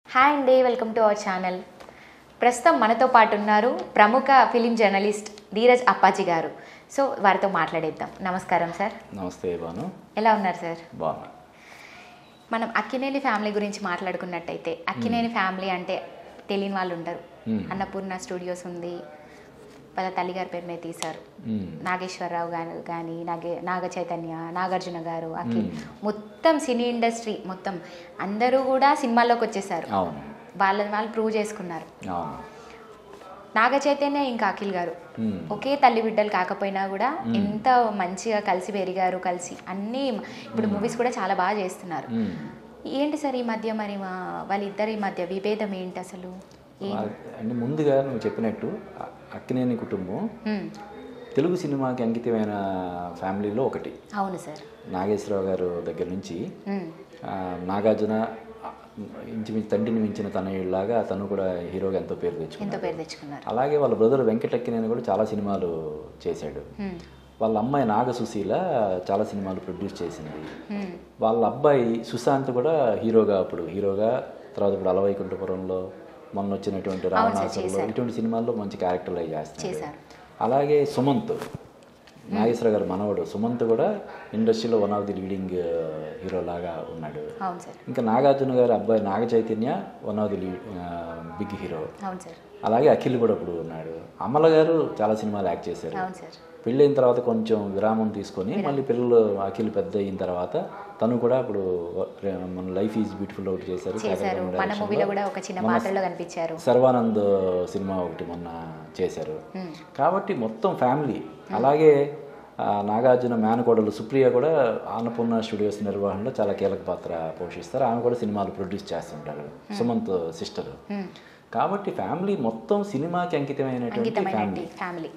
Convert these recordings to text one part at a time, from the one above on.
Hi అండి welcome to our channel ప్రస్తుతం మనతో పాటు ఉన్నారు ప్రముఖ ఫిలిం జర్నలిస్ట్ ధీరజ్ అప్పాజీ గారు సో వారితో మాట్లాడేద్దాం నమస్కారం సార్ నమస్తే బాను ఎలా ఉన్నారు సార్ బాగున్నా మనం అక్కినేని ఫ్యామిలీ గురించి మాట్లాడుకున్నట్టయితే అక్కినేని ఫ్యామిలీ అంటే తెలియని వాళ్ళు ఉండరు మ్మ్. అన్నపూర్ణ స్టూడియోస్ ఉంది వాళ్ళ తల్లిగారి పేరు మీద తీశారు మ్మ్. నాగేశ్వరరావు గారు కానీ నాగే నాగ చైతన్య నాగార్జున గారు అఖిల్ మ్మ్. మొత్తం సినీ ఇండస్ట్రీ మొత్తం అందరూ కూడా సినిమాల్లోకి వచ్చేసారు అవును వాళ్ళని వాళ్ళు ప్రూవ్ చేసుకున్నారు అవును నాగ చైతన్య ఇంకా అఖిల్ గారు మ్మ్. ఒకే తల్లి బిడ్డలు కాకపోయినా కూడా ఎంత మంచిగా కలిసి పెరిగారు కలిసి అన్నీ ఇప్పుడు మూవీస్ కూడా చాలా బాగా చేస్తున్నారు మ్మ్. ఏంటి సార్ ఈ మధ్య మరి మా వాళ్ళిద్దరి మధ్య విభేదం ఏంటి అసలు ఏం వా- అంటే ముందుగా నువ్వు చెప్పినట్టు అ- అక్కినేని కుటుంబం మ్మ్. తెలుగు సినిమాకి అంకితమైన ఫ్యామిలీలో ఒకటి అవును సార్ నాగేశ్వరరావు గారు దగ్గర నుంచి మ్మ్. ఆ, నాగార్జున ఆ, ఇంచుమించు తండ్రిని మించిన తనయుడిలాగా తను కూడా హీరోగా ఎంతో పేరు ఎంతో తెచ్చుకున్నాడు పేరు తెచ్చుకున్నారు అలాగే వాళ్ళ బ్రదర్ వెంకట అక్కినేని కూడా చాలా సినిమాలు చేశాడు మ్మ్. వాళ్ళ అమ్మాయి నాగ సుశీల చాలా సినిమాలు ప్రొడ్యూస్ చేసింది మ్మ్. వాళ్ళ అబ్బాయి సుశాంత్ కూడా హీరోగా అప్పుడు హీరోగా తర్వాత ఇప్పుడు అలవైకుంఠపురంలో మొన్న వచ్చినటువంటి రావణాసురులో ఇటువంటి సినిమాల్లో మంచి క్యారెక్టర్లు అవి చేస్తున్నాడు చేశారు అలాగే సుమంత్ నాగేశ్వర గారు మనవడు సుమంత్ కూడా ఇండస్ట్రీలో one of the leading hero లాగా ఉన్నాడు అవును సార్ ఇంకా నాగార్జున గారి అబ్బాయి Naga Chaitanya one of the big hero అవును సార్ అలాగే అఖిల్ కూడా ఇప్పుడు ఉన్నాడు అమల గారు చాలా సినిమాలు యాక్ట్ చేశారు అవును సార్ పెళ్ళైన తర్వాత కొంచెం విరామం తీసుకొని మళ్ళీ పిల్లలు అఖిల్ పెద్ద అయిన తర్వాత తను కూడా ఇప్పుడు మన లైఫ్ ఈజ్ బ్యూటిఫుల్ ఒకటి చేశారు చేశారు శేఖర్ మన direction మూవీలో లో. కూడా ఒక చిన్న మొన్న పాత్రలో కనిపించారు సర్వానంద్ సినిమా ఒకటి మొన్న చేశారు మ్మ్. కాబట్టి మొత్తం ఫ్యామిలీ అలాగే ఆ, నాగార్జున మేనకోడలు సుప్రియ కూడా అన్నపూర్ణ స్టూడియోస్ నిర్వహణలో చాలా కీలక పాత్ర పోషిస్తారు ఆమె కూడా సినిమాలు ప్రొడ్యూస్ చేస్తుంటారు సుమంత్ సిస్టర్ మ్మ్. కాబట్టి ఫ్యామిలీ మొత్తం సినిమాకి అంకితమైనటువంటి ఫ్యామిలీ అంకితమైనటువంటి ఫ్యామిలీ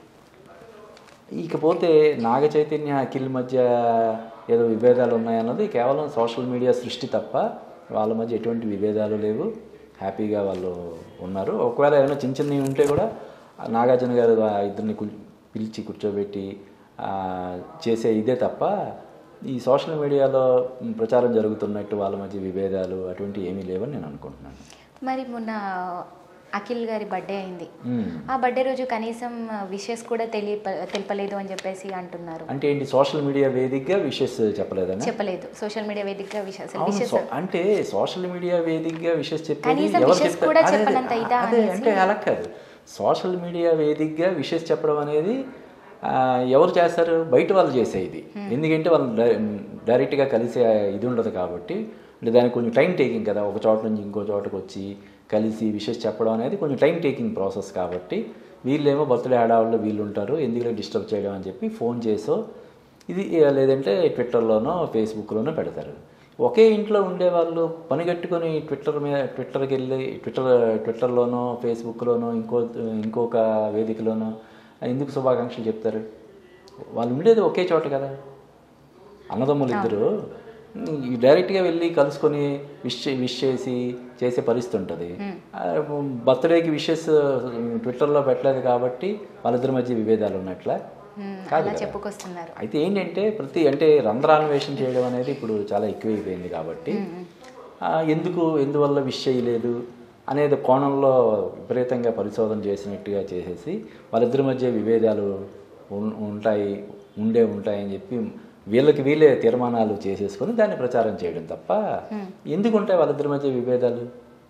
ఇకపోతే నాగ చైతన్య అఖిల్ మధ్య ఏదో విభేదాలు ఉన్నాయన్నది కేవలం సోషల్ మీడియా సృష్టి తప్ప వాళ్ళ మధ్య ఎటువంటి విభేదాలు లేవు హ్యాపీగా వాళ్ళు ఉన్నారు ఒకవేళ ఏమైనా చిన్న చిన్నవి ఉంటే కూడా ఆ నాగార్జున గారు ఆ ఇద్దరిని కు- పిలిచి కూర్చోబెట్టి ఆ, చేసే ఇదే తప్ప ఈ సోషల్ మీడియాలో ప్రచారం జరుగుతున్నట్టు వాళ్ళ మధ్య విభేదాలు అటువంటి ఏమీ లేవని నేను అనుకుంటున్నాను మరి మొన్న అఖిల్ గారి బర్త్డే అయింది మ్మ్. ఆ బర్త్డే రోజు కనీసం విషెస్ కూడా తెలియ తెలపలేదు అని చెప్పేసి అంటున్నారు అంటే ఏంటి సోషల్ మీడియా వేదికగా విషెస్ చెప్పలేదని చెప్పలేదు సోషల్ మీడియా వేదికగా విష అసలు అవును, విషెస్ సో- అంటే సోషల్ మీడియా వేదికగా విషెస్ చెప్పేది కనీసం ఎవరు wishes చెప్తారు? కూడా అదే, చెప్పనంత ఇదా అదే అనేసి. అంటే అలా కాదు సోషల్ మీడియా వేదికగా విషెస్ చెప్పడం అనేది ఆ, ఎవరు చేస్తారు బయట వాళ్ళు చేసే ఇది ఎందుకంటే వాళ్ళు డై- డైరెక్ట్గా కలిసే ఇది ఉండదు కాబట్టి అంటే దానికి కొంచెం టైం టేకింగ్ కదా ఒక చోట నుంచి ఇంకో చోటకు వచ్చి కలిసి విషెస్ చెప్పడం అనేది కొంచెం టైం టేకింగ్ ప్రాసెస్ కాబట్టి వీళ్ళేమో బర్త్డే హడావుల్లో వీళ్ళు ఉంటారు ఎందుకు డిస్టర్బ్ చేయడం అని చెప్పి ఫోన్ చేసో ఇది లేదంటే ట్విట్టర్లోనో ఫేస్బుక్లోనో పెడతారు ఒకే ఇంట్లో ఉండేవాళ్ళు పనిగట్టుకొని ట్విట్టర్ మీద ట్విట్టర్కి వెళ్ళి ట్విట్టర్ ట్విట్టర్లోనో ఫేస్బుక్లోనో ఇంకో ఇంకొక వేదికలోనో ఎందుకు శుభాకాంక్షలు చెప్తారు వాళ్ళు ఉండేది ఒకే చోట కదా అన్నదమ్ములు ఇద్దరు ఈ డైరెక్ట్గా వెళ్ళి కలుసుకొని విష్ చే- విష్ చేసి చేసే పరిస్థితి ఉంటుంది బర్త్డేకి విషెస్ ట్విట్టర్లో పెట్టలేదు కాబట్టి వాళ్ళిద్దరి మధ్య విభేదాలు ఉన్నట్ల మ్మ్, కాదు అలా కదా. చెప్పుకొస్తున్నారు అయితే ఏంటంటే ప్రతి అంటే రంధ్రాన్వేషణ చేయడం అనేది ఇప్పుడు చాలా ఎక్కువైపోయింది కాబట్టి ఆ, ఎందుకు ఎందువల్ల విష్ చేయలేదు అనేది కోణంలో విపరీతంగా పరిశోధన చేసినట్టుగా చేసేసి వాళ్ళిద్దరి మధ్య విభేదాలు ఉన్- ఉంటాయి ఉండే ఉంటాయని చెప్పి వీళ్ళకి వీళ్ళే తీర్మానాలు చేసేసుకొని దాన్ని ప్రచారం చేయడం తప్ప ఎందుకు ఉంటాయి వాళ్ళిద్దరి మధ్య విభేదాలు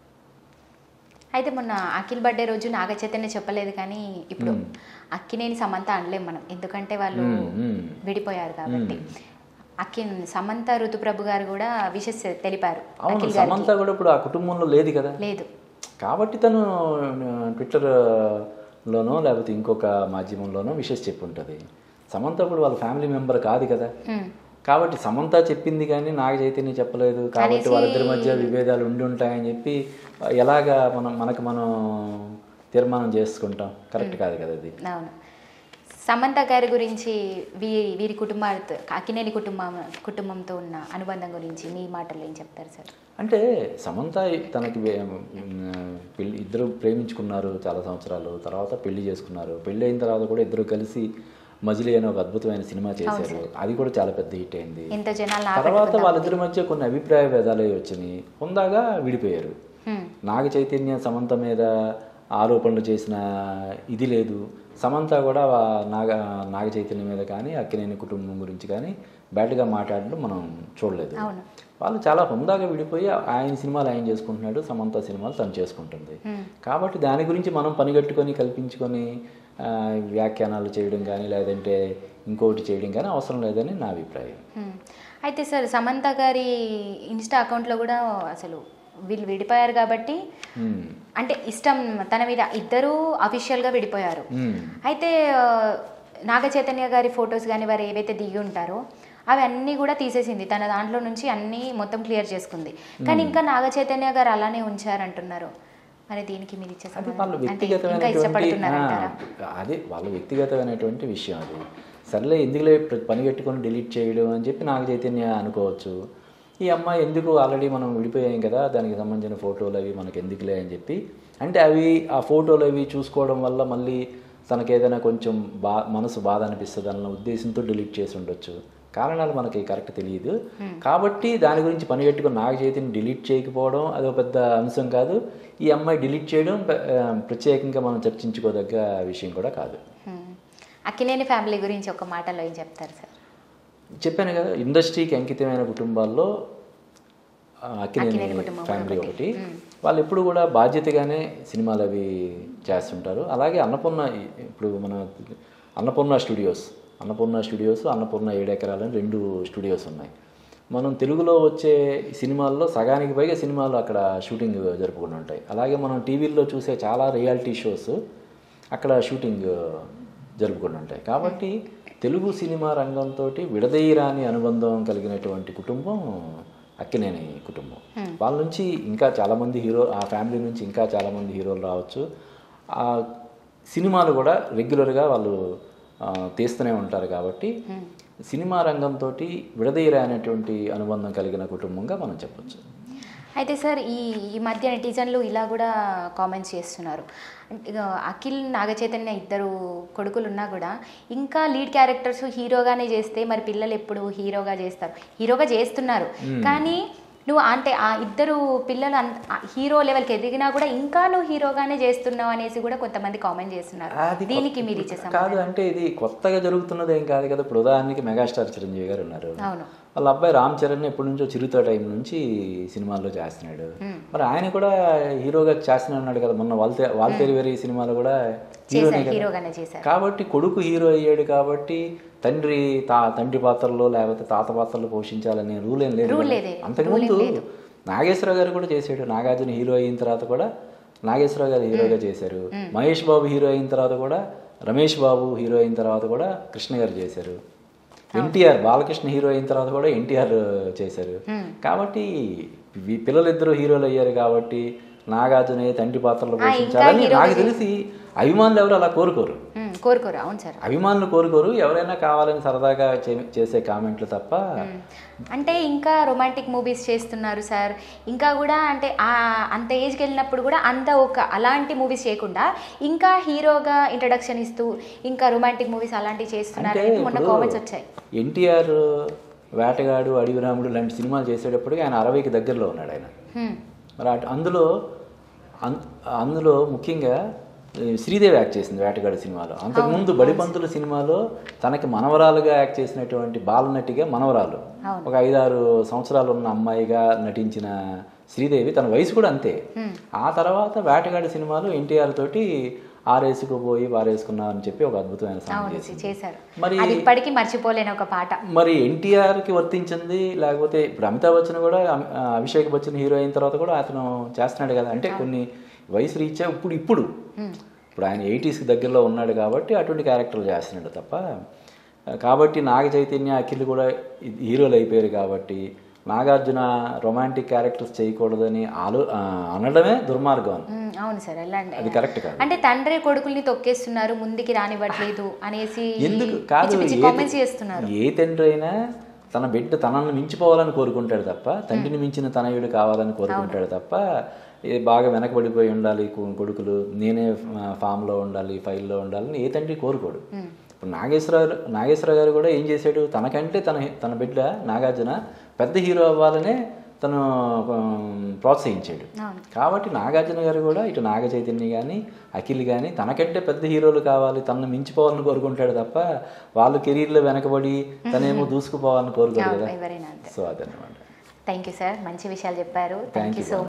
అయితే మొన్న అఖిల్ బర్త్డే రోజు నాగ చైతన్య చెప్పలేదు కానీ ఇప్పుడు అక్కినేని సమంత అనలేం మనం ఎందుకంటే వాళ్ళు మ్మ్, మ్మ్. విడిపోయారు కాబట్టి అక్కి సమంత ఋతుప్రభు గారు కూడా విషెస్ తెలిపారు అవును అఖిల్ గారికి సమంత కూడా ఇప్పుడు ఆ కుటుంబంలో లేదు కదా లేదు కాబట్టి తను ట్విట్టర్లోనో లేకపోతే ఇంకొక మాధ్యమంలోనో విషెస్ చెప్పి ఉంటుంది సమంత ఇప్పుడు వాళ్ళ ఫ్యామిలీ మెంబర్ కాదు కదా మ్మ్. కాబట్టి సమంత చెప్పింది కానీ నాగ చైతన్య చెప్పలేదు కాబట్టి వాళ్ళిద్దరి మధ్య విభేదాలు ఉండి ఉంటాయని చెప్పి ఎలాగా మనం మనకు మనం తీర్మానం చేసుకుంటాం కరెక్ట్ కాదు కదా అది అవును సమంత గారి గురించి వీరి వీరి కుటుంబాలతో అక్కినేని కుటుంబం కుటుంబంతో ఉన్న అనుబంధం గురించి మీ మాటలు ఏం చెప్తారు సార్ అంటే సమంత తనకి వే- పెళ్లి ఇద్దరు ప్రేమించుకున్నారు చాలా సంవత్సరాలు తర్వాత పెళ్లి చేసుకున్నారు పెళ్లి అయిన తర్వాత కూడా ఇద్దరు కలిసి మజిలీ అనే ఒక అద్భుతమైన సినిమా చేశారు అది కూడా చాలా పెద్ద హిట్ అయింది ఎంత జనాలు తర్వాత వాళ్ళిద్దరి మధ్య కొన్ని అభిప్రాయ భేదాలు అవి వచ్చినాయి హుందాగా విడిపోయారు హ్మ్. నాగ చైతన్య సమంత మీద ఆరోపణలు చేసిన ఇది లేదు సమంత కూడా వా- నాగ నాగ చైతన్య మీద కానీ అక్కినేని కుటుంబం గురించి కానీ బ్యాడ్గా మాట్లాడడం మనం చూడలేదు అవును వాళ్ళు చాలా హుందాగా విడిపోయి ఆయన సినిమాలు ఆయన చేసుకుంటున్నాడు సమంత సినిమాలు తను చేసుకుంటుంది హ్మ్. కాబట్టి దాని గురించి మనం పనిగట్టుకొని కల్పించుకొని ఆ, వ్యాఖ్యానాలు చేయడం కానీ లేదంటే ఇంకోటి చేయడం కానీ అవసరం లేదని నా అభిప్రాయం హ్మ్. అయితే సార్ సమంత గారి ఇన్స్టా అకౌంట్లో కూడా అసలు వీళ్ళు విడిపోయారు కాబట్టి మ్మ్. అంటే ఇష్టం తన మీద ఇద్దరూ అఫీషియల్గా విడిపోయారు మ్మ్. అయితే ఆ, నాగ చైతన్య గారి ఫొటోస్ కానీ వారు ఏవైతే దిగి ఉంటారో అవి అన్నీ కూడా తీసేసింది తన దాంట్లో నుంచి అన్నీ మొత్తం క్లియర్ చేసుకుంది కానీ ఇంకా నాగ చైతన్య గారు అలానే ఉంచారంటున్నారు మరి దీనికి మీరు ఇచ్చే అది సమాధానం? వాళ్ళ అంటే ఇంకా వ్యక్తిగతమైనటువంటి ఇష్టపడుతున్నారంటారా ఆ, అదే వాళ్ళ వ్యక్తిగతమైనటువంటి విషయం అది సర్లే ఎందుకులే ప్ర- పని కట్టుకొని డిలీట్ చేయడం అని చెప్పి నాకు చైతన్య అనుకోవచ్చు ఈ అమ్మాయి ఎందుకు ఆల్రెడీ మనం విడిపోయాం కదా దానికి సంబంధించిన ఫోటోలు అవి మనకి ఎందుకులే అని చెప్పి అంటే అవి ఆ ఫోటోలు అవి చూసుకోవడం వల్ల మళ్ళీ తనకేదైనా కొంచెం బా మనసు బాధ అనిపిస్తుంది అన్న ఉద్దేశంతో డిలీట్ చేసి ఉండొచ్చు కారణాలు మనకి కరెక్ట్ తెలియదు కాబట్టి దాని గురించి పని పెట్టుకుని నాగ చైతన్య డిలీట్ చేయకపోవడం అదొక పెద్ద అంశం కాదు ఈ అమ్మాయి డిలీట్ చేయడం పె- ఆ, ప్రత్యేకంగా మనం చర్చించుకోదగ్గ విషయం కూడా కాదు హ్మ్. అక్కినేని ఫ్యామిలీ గురించి ఒక మాటలో ఏం చెప్తారు సార్ చెప్పాను కదా ఇండస్ట్రీకి అంకితమైన కుటుంబాల్లో ఆ, అక్కినేని అక్కినేని కుటుంబం ఫ్యామిలీ ఒకటి. ఒకటి వాళ్ళు ఎప్పుడు కూడా బాధ్యతగానే సినిమాలు అవి చేస్తుంటారు అలాగే అన్నపూర్ణ ఇప్పుడు మన అన్నపూర్ణ స్టూడియోస్ అన్నపూర్ణ స్టూడియోస్ అన్నపూర్ణ ఏడెకరాలని రెండు స్టూడియోస్ ఉన్నాయి మనం తెలుగులో వచ్చే సినిమాల్లో సగానికి పైగా సినిమాలు అక్కడ షూటింగ్ జరుపుకుని ఉంటాయి అలాగే మనం టీవీల్లో చూసే చాలా రియాలిటీ షోస్ అక్కడ షూటింగ్ జరుపుకుని ఉంటాయి కాబట్టి తెలుగు సినిమా రంగంతో విడదీయరాని అనుబంధం కలిగినటువంటి కుటుంబం అక్కినేని కుటుంబం వాళ్ళ నుంచి ఇంకా చాలామంది హీరో ఆ ఫ్యామిలీ నుంచి ఇంకా చాలామంది హీరోలు రావచ్చు ఆ సినిమాలు కూడా రెగ్యులర్గా వాళ్ళు ఆ, తీస్తూనే ఉంటారు కాబట్టి సినిమా రంగంతో విడదీయరానటువంటి అనుబంధం కలిగిన కుటుంబంగా మనం చెప్పొచ్చు అయితే సార్ ఈ ఈ మధ్య నెటిజన్లు ఇలా కూడా కామెంట్స్ చేస్తున్నారు అంటే ఇక అఖిల్ నాగచైతన్య ఇద్దరు కొడుకులు ఉన్నా కూడా ఇంకా లీడ్ క్యారెక్టర్స్ హీరోగానే చేస్తే మరి పిల్లలు ఎప్పుడు హీరోగా చేస్తారు హీరోగా చేస్తున్నారు కానీ నువ్వు అంటే ఆ ఇద్దరు పిల్లలు అంత హీరో లెవెల్కి ఎదిగినా కూడా ఇంకా నువ్వు హీరోగానే చేస్తున్నావు అనేసి కూడా కొంతమంది కామెంట్ చేస్తున్నారు అది దీనికి మీరు ఇచ్చే కొత్త- కాదు అంటే ఇది కొత్తగా జరుగుతున్నది ఏం కాదు కదా ఇప్పుడు ఉదాహరణకి మెగాస్టార్ చిరంజీవి గారు ఉన్నారు అవును వాళ్ళ అబ్బాయి రామ్ చరణ్ ఎప్పటి నుంచో చిరుత టైం నుంచి సినిమాల్లో చేస్తున్నాడు మరి ఆయన కూడా హీరోగా చేస్తూనే ఉన్నాడు కదా మొన్న వాల్తే వాల్తేరి వేరే సినిమాలో కూడా హీరోనే చేశారు కదా హీరోగానే చేశారు కాబట్టి కొడుకు హీరో అయ్యాడు కాబట్టి తండ్రి తా తండ్రి పాత్రలో లేకపోతే తాత పాత్రలో పోషించాలనే రూల్ ఏం లేదు Rule కదా. లేదే. అంతకుముందు నాగేశ్వరరావు గారు కూడా చేశాడు నాగార్జున హీరో అయిన తర్వాత కూడా నాగేశ్వరరావు గారు హీరోగా చేశారు మహేష్ బాబు హీరో అయిన తర్వాత కూడా రమేష్ బాబు హీరో అయిన తర్వాత కూడా కృష్ణ గారు చేశారు ఎన్టీఆర్ బాలకృష్ణ హీరో అయిన తర్వాత కూడా ఎన్టీఆర్ చేశారు కాబట్టి వీ- పిల్లలిద్దరూ హీరోలు అయ్యారు కాబట్టి నాగార్జున తండ్రి పాత్రలో ఆ, ఇంకా పోషించాలని హీరోగా నాకు తెలిసి అభిమానులు ఎవరు అలా కోరుకోరు ఉమ్, కోరుకోరు అవును సార్ అభిమానులు కోరుకోరు ఎవరైనా కావాలని సరదాగా చే- చేసే కామెంట్లు తప్ప అంటే ఇంకా రొమాంటిక్ మూవీస్ చేస్తున్నారు సార్ ఇంకా కూడా అంటే ఆ అంత ఏజ్కి వెళ్ళినప్పుడు కూడా అంత ఒక అలాంటి మూవీస్ చేయకుండా ఇంకా హీరోగా ఇంట్రడక్షన్ ఇస్తూ ఇంకా రొమాంటిక్ మూవీస్ అలాంటివి చేస్తున్నారు అంటే అనేది మొన్న ఇప్పుడు కామెంట్స్ వచ్చాయి ఎన్టీఆర్ వేటగాడు అడవిరాముడు లాంటి సినిమాలు చేసేటప్పటికి ఆయన అరవైకి దగ్గరలో ఉన్నాడు ఆయన హ్మ్. మరి అటు- అందులో అన్- అందులో ముఖ్యంగా ఈ శ్రీదేవి యాక్ట్ చేసింది వేటగాడు సినిమాలో అంతకుముందు బడిపంతుల సినిమాలో తనకి మనవరాలుగా యాక్ట్ చేసినటువంటి బాలనటిగా మనవరాలు అవును. ఒక ఐదారు సంవత్సరాలు ఉన్న అమ్మాయిగా నటించిన శ్రీదేవి తన వయసు కూడా అంతే ఆ తర్వాత వేటగాడి సినిమాలో ఎన్టీఆర్ తోటి ఆరేసుకుపోయి వారేసుకున్నా అని చెప్పి ఒక అద్భుతమైన సాంగ్ అవును చేసింది చేశారు మరి- అది ఇప్పటికీ మర్చిపోలేని ఒక పాట మరి ఎన్టీఆర్కి వర్తించింది లేకపోతే ఇప్పుడు అమితాబ్ బచ్చన్ కూడా అమి- ఆ, అభిషేక్ బచ్చన్ హీరో అయిన తర్వాత కూడా అతను చేస్తున్నాడు కదా అంటే కొన్ని వయసు రీత్యా ఇప్పుడు ఇప్పుడు ఇప్పుడు ఆయన ఎయిటీస్కి దగ్గరలో ఉన్నాడు కాబట్టి అటువంటి క్యారెక్టర్లు చేస్తున్నాడు తప్ప ఆ, కాబట్టి నాగ చైతన్య అఖిల్ కూడా ఈ- హీరోలు అయిపోయారు కాబట్టి నాగార్జున రొమాంటిక్ క్యారెక్టర్స్ చేయకూడదని ఆలో ఆ, అనడమే దుర్మార్గం హ్మ్, అవును సార్ ఎలా అంటే అది కరెక్ట్ కాదు అంటే తండ్రి కొడుకుల్ని తొక్కేస్తున్నారు ముందుకి రానివ్వట్లేదు అనేసి ఎందుకు కాదు పిచ్చి పిచ్చి ఏ- కామెంట్స్ చేస్తున్నారు ఏ తండ్రి అయినా తన బిడ్డ తనను మించిపోవాలని కోరుకుంటాడు తప్ప తండ్రిని మించిన తనయుడు కావాలని కోరుకుంటాడు తప్ప ఏ బాగా వెనకబడిపోయి ఉండాలి కొ- కొడుకులు నేనే ఫా- ఫామ్లో ఉండాలి ఫైల్లో ఉండాలని ఏ తండ్రి కోరుకోడు ఇప్పుడు నాగేశ్వరరావు నాగేశ్వరరావు గారు కూడా ఏం చేశాడు తనకంటే తన తన బిడ్డ నాగార్జున పెద్ద హీరో అవ్వాలనే తను ఉమ్, ప్రోత్సహించాడు అవును కాబట్టి నాగార్జున గారు కూడా ఇటు నాగ చైతన్య కానీ అఖిల్ కానీ తనకంటే పెద్ద హీరోలు కావాలి తనను మించిపోవాలని కోరుకుంటాడు తప్ప వాళ్ళు కెరీర్లో వెనకబడి తనేమో దూసుకుపోవాలని కోరుకోరు కదా ఎవరైనా అంతే సో అదన్నమాట థ్యాంక్ యూ సార్ మంచి విషయాలు చెప్పారు Thank thank you you, so